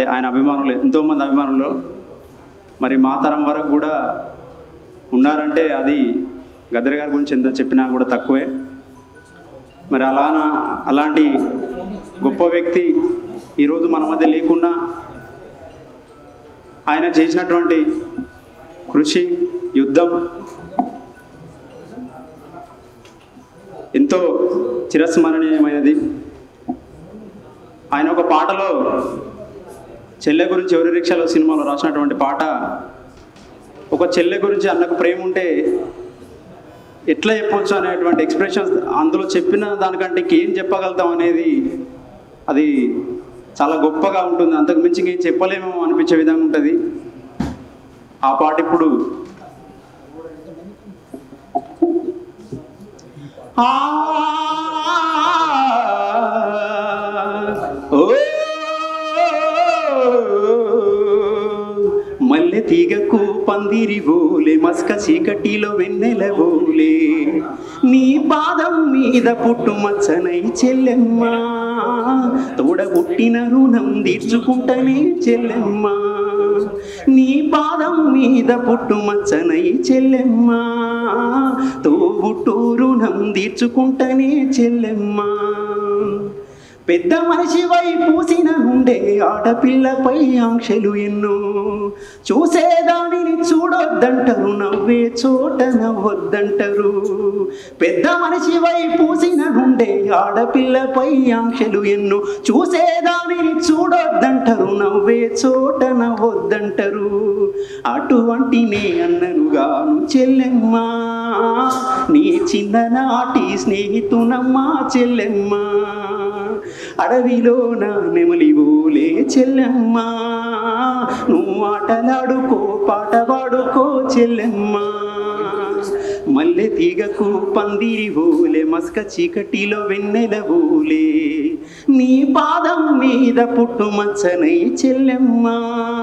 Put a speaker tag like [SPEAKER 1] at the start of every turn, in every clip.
[SPEAKER 1] అంటే ఆయన అభిమానులు ఎంతోమంది అభిమానులు మరి మా తరం వరకు కూడా ఉన్నారంటే అది గద్దర్ గారి గురించి ఎంత చెప్పినా కూడా తక్కువే మరి అలాన అలాంటి గొప్ప వ్యక్తి ఈరోజు మన మధ్య లేకున్నా ఆయన చేసినటువంటి కృషి యుద్ధం ఎంతో చిరస్మరణీయమైనది ఆయన ఒక పాటలో చెల్లె గురించి ఎవరి రిక్షాలో సినిమాలో రాసినటువంటి పాట ఒక చెల్లె గురించి అన్నకు ప్రేమ ఉంటే ఎట్లా చెప్పొచ్చు అనేటువంటి ఎక్స్ప్రెషన్స్ అందులో చెప్పిన దానికంటే ఇంకేం చెప్పగలుగుతాం అనేది అది చాలా గొప్పగా ఉంటుంది అంతకు మించి ఇంకేం చెప్పలేమో అనిపించే విధంగా ఉంటుంది ఆ పాట ఇప్పుడు ఆ ఓ మల్లె తీగకు పందిరి ఓలే మస్క చీకటిలో వెన్నెల ఓలే నీ పాదం మీద పుట్టు మచ్చనై చెల్లెమ్మ తోడబుట్టిన రుణం తీర్చుకుంటనే చెల్లెమ్మ నీ పాదం మీద పుట్టు మచ్చనై చెల్లెమ్మ తోబుట్టు రుణం తీర్చుకుంటనే చెల్లెమ్మ పెద్ద మనిషివై పూసిన నుండే ఆడపిల్లపై ఆంక్షలు ఎన్నో చూసేదానిని చూడొద్దంటారు నవ్వే చోట నవ్వొద్దంటారు పెద్ద మనిషివై పూసిన నుండే ఆడపిల్లపై ఆంక్షలు ఎన్నో చూసేదానిని చూడొద్దంటారు నవ్వే చోట నవ్వొద్దంటారు అటువంటి నే అన్ననుగాను చెల్లెమ్మా నీ చిన్ననాటి స్నేహితునమ్మా చెల్లెమ్మా అడవిలో నా నెమలివోలే చెల్లెమ్మా నువ్వు ఆటలాడుకో పాట పాడుకో చెల్లెమ్మా మల్లె తీగకు పందిరి ఓలే మస్క చీకటిలో వెన్నెల ఓలే నీ పాదం మీద పుట్టు మచ్చనై చెల్లెమ్మా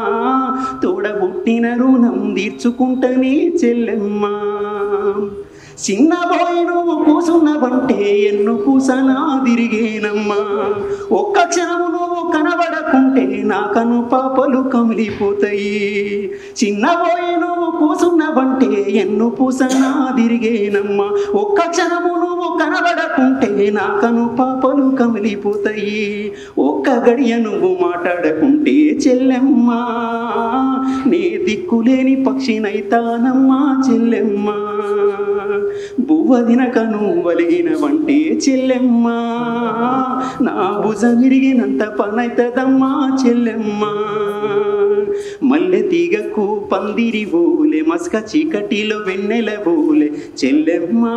[SPEAKER 1] తోడబుట్టిన రుణం తీర్చుకుంటనే చెల్లెమ్మా చిన్నబోయి నువ్వు కూసున్నవంటే ఎన్ను కూసనా తిరిగేనమ్మా ఒక్క క్షణము నువ్వు కనబడకుంటే నా కను పాపలు కమిలిపోతాయి చిన్నబోయి నువ్వు కూసున్నవంటే ఎన్ను పూసనా తిరిగేనమ్మా ఒక్క క్షణము నువ్వు కనబడకుంటే నా కను పాపలు కమిలిపోతాయి ఒక్క గడియ నువ్వు మాట్లాడకుంటే చెల్లెమ్మా నే దిక్కులేని పక్షినైతానమ్మా చెల్లెమ్మా బువ్వ దినకను వలిగిన వంటే చెల్లెమ్మా నా భుజమిరిగినంత పనైతదమ్మా చెల్లెమ్మా మల్లె తీగకు పందిరి ఓలే మస్క చీకటిలో వెన్నెల ఓలే చెల్లెమ్మా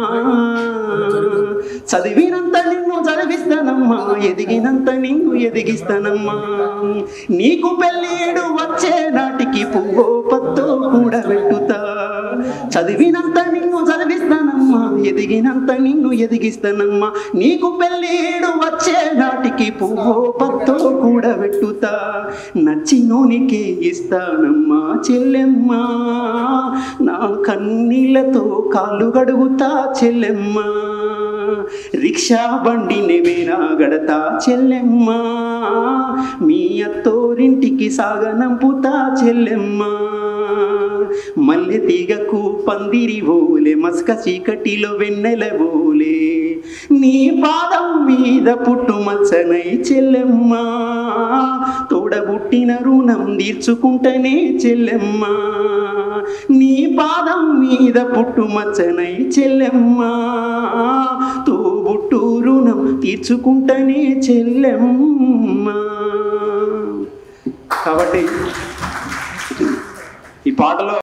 [SPEAKER 1] చదివినంత నిన్ను చదివిస్తానమ్మా ఎదిగినంత నిన్ను ఎదిగిస్తానమ్మా నీకు పెళ్ళేడు వచ్చే నాటికి పువ్వో పత్తో కూడా పెట్టుతా చదివినంత నిన్ను చదివిస్తానమ్మా ఎదిగినంత నిన్ను ఎదిగిస్తానమ్మా నీకు పెళ్ళేడు వచ్చే నాటికి పువ్వో పత్తో కూడా పెట్టుతా నచ్చినోనికే ఇస్తానమ్మా చెల్లెమ్మా నా కన్నీళ్ళతో కాళ్ళు గడుగుతా చెల్లెమ్మా రిక్షా బండి నెవేనా గడతా చెల్లెమ్మా మీ అత్తోరింటికి సాగనంపుతా చెల్లెమ్మా మల్లె తీగకు పందిరి ఓలే మస్క చీకటిలో వెన్నెల ఓలే నీ పాదం మీద పుట్టు మచ్చనై చెల్లెమ్మా తోడబుట్టిన రుణం తీర్చుకుంటనే చెల్లెమ్మా నీ పాదం మీద పుట్టు మచ్చనై చెల్లెమ్మా తోబుట్టు రుణం తీర్చుకుంటనే చెల్లెమ్మా కాబట్టి ఈ పాటలో